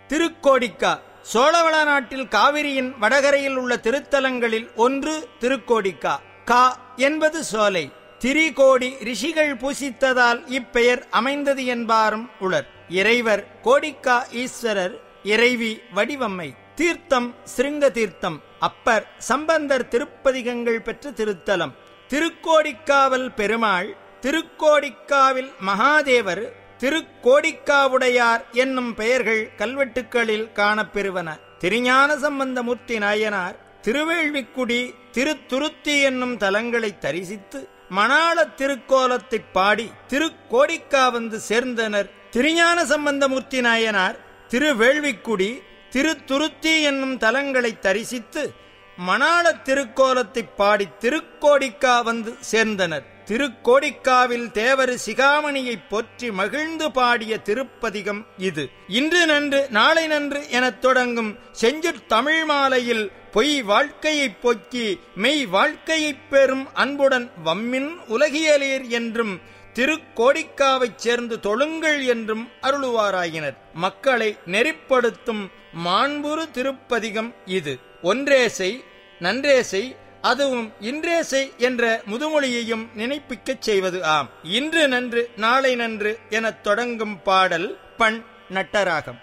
திருக்கோடிக்கா சோழவள நாட்டில் காவிரியின் வடகரையில் உள்ள திருத்தலங்களில் ஒன்று திருக்கோடிக்கா கா என்பது சோலை திரிகோடி ரிஷிகள் பூசித்ததால் இப்பெயர் அமைந்தது என்பாரும் உளர் இறைவர் கோடிக்கா ஈஸ்வரர் இறைவி வடிவம்மை தீர்த்தம் சிருங்க தீர்த்தம் அப்பர் சம்பந்தர் திருப்பதிகங்கள் பெற்ற திருத்தலம் திருக்கோடிக்காவல் பெருமாள் திருக்கோடிக்காவில் மகாதேவர் திருக்கோடிக்காவுடையார் என்னும் பெயர்கள் கல்வெட்டுக்களில் காணப்பெறுவன திருஞான சம்பந்தமூர்த்தி நாயனார் திருவேள்விக்குடி திருத்துருத்தி என்னும் தலங்களை தரிசித்து மணாள திருக்கோலத்தைப் பாடி திருக்கோடிக்கா வந்து சேர்ந்தனர் திருஞான சம்பந்தமூர்த்தி நாயனார் திருவேள்விக்குடி திருத்துருத்தி என்னும் தலங்களை தரிசித்து மணாள திருக்கோலத்தைப் பாடி திருக்கோடிக்கா வந்து சேர்ந்தனர் திருக்கோடிக்காவில் தேவரு சிகாமணியை போற்றி மகிழ்ந்து பாடிய திருப்பதிகம் இது இன்று நன்று நாளை நன்று எனத் தொடங்கும் செஞ்சுட் தமிழ் மாலையில் பொய் வாழ்க்கையைப் போக்கி மெய் வாழ்க்கையைப் பெறும் அன்புடன் வம்மின் உலகியலீர் என்றும் திருக்கோடிக்காவைச் சேர்ந்து தொழுங்கள் என்றும் அருளுவாராயினர் மக்களை நெறிப்படுத்தும் மாண்புறு திருப்பதிகம் இது ஒன்றேசை நன்றேசை அதுவும் இன்றேசை என்ற முதுமொழியையும் நினைப்பிக்கச் செய்வது ஆம் இன்று நன்று நாளை நன்று எனத் தொடங்கும் பாடல் பண் நட்டராகம்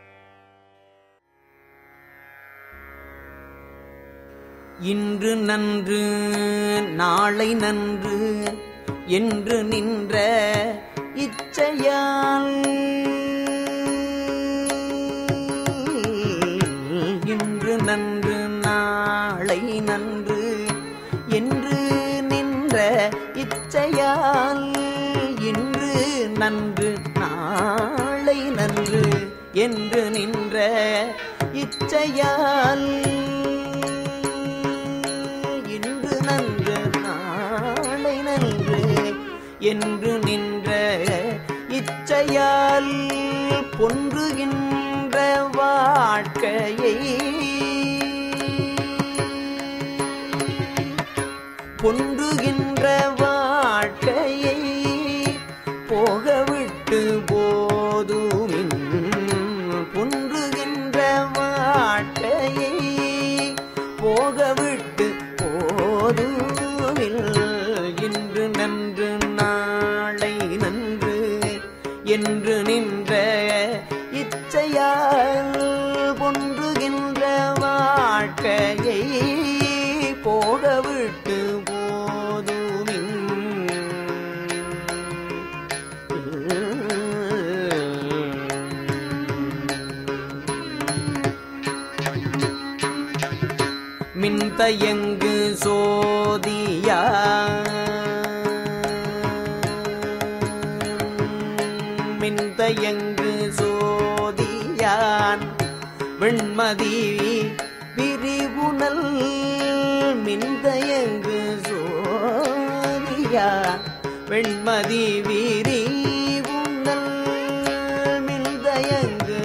இன்று நன்று நாளை நன்று என்று நின்ற இச்சையால் இன்று நன்று நாளை நன்று என்று நின்ற இச்சையால் இன்று நன்று நாளை நன்று என்று நின்ற இச்சையால் இன்று நன்று நாளை நன்று என்று நின்ற இச்சையால் பொன்றுகின்ற வாழ்க்கையை பொன்றுகின்ற வாழ்க்கையை போகவிட்டு போதுமின் பொன்றுகின்ற வாழ்க்கையை போகவிட்டு போதுமில் இன்று நன்று நாளை நன்று என்று நின்ற இச்சையால் பொன்றுகின்ற வாழ்க்கையை போகவிட்டு போதுமின் மின்தயங்கு சோதியா மின்தயங்கு சோதியான் வெண்மதி விரிவுணல் மின்தயங்கு சோதியான் வெண்மதி விரிவுணல் மின்தயங்கு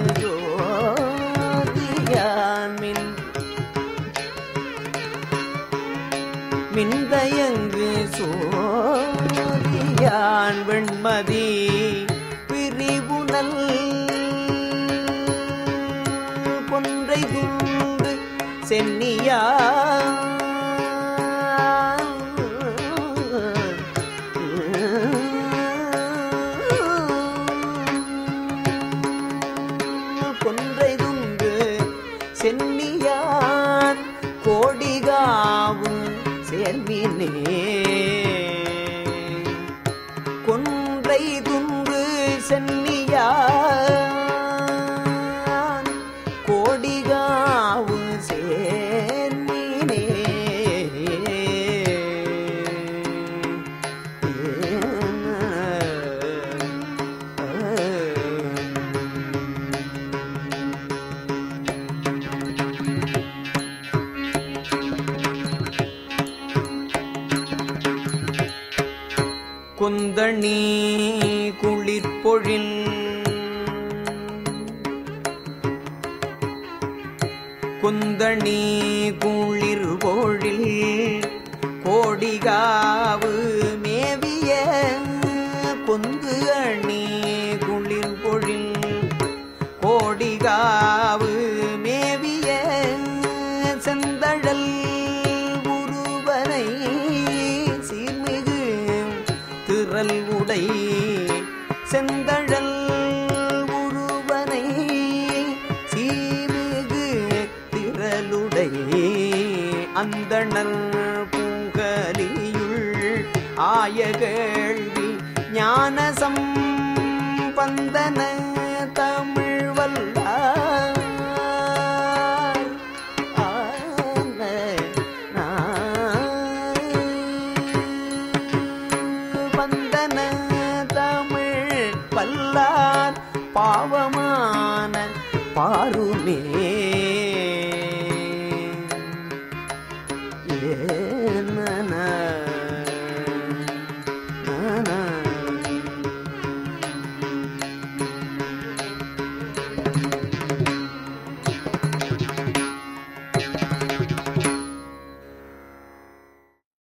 சோதியான் மின் மின்தயங்கு சோதியான் வெண்மதி பிரிவுணல் கொன்றை துண்டு சென்னியா கொன்றை துண்டு சென்னியான் கோடிகாவு சேர்மினே கொன்றை துன்று சென்னியான் கோடிகாவு சேர்மினே குந்தணி குளிர்பொழில் குந்தணி குளிர்பொழில் கோடிகாவு மேவிய கொந்து அணி குளிர்பொழில் கோடி திருக்கோடிகாவு மேவிய செந்தழல் உருவனை சீர்மிகு திரள் உடை செந்தழல் உருவனை சீர்மிகு திரளுடை அந்தணர் பூங்கலியுள் ஆய கேள்வி ஞானசம் பந்தன தமிழ் வல்லார் ஆன பந்தன தமிழ் வல்லார் பாவமான பாருமே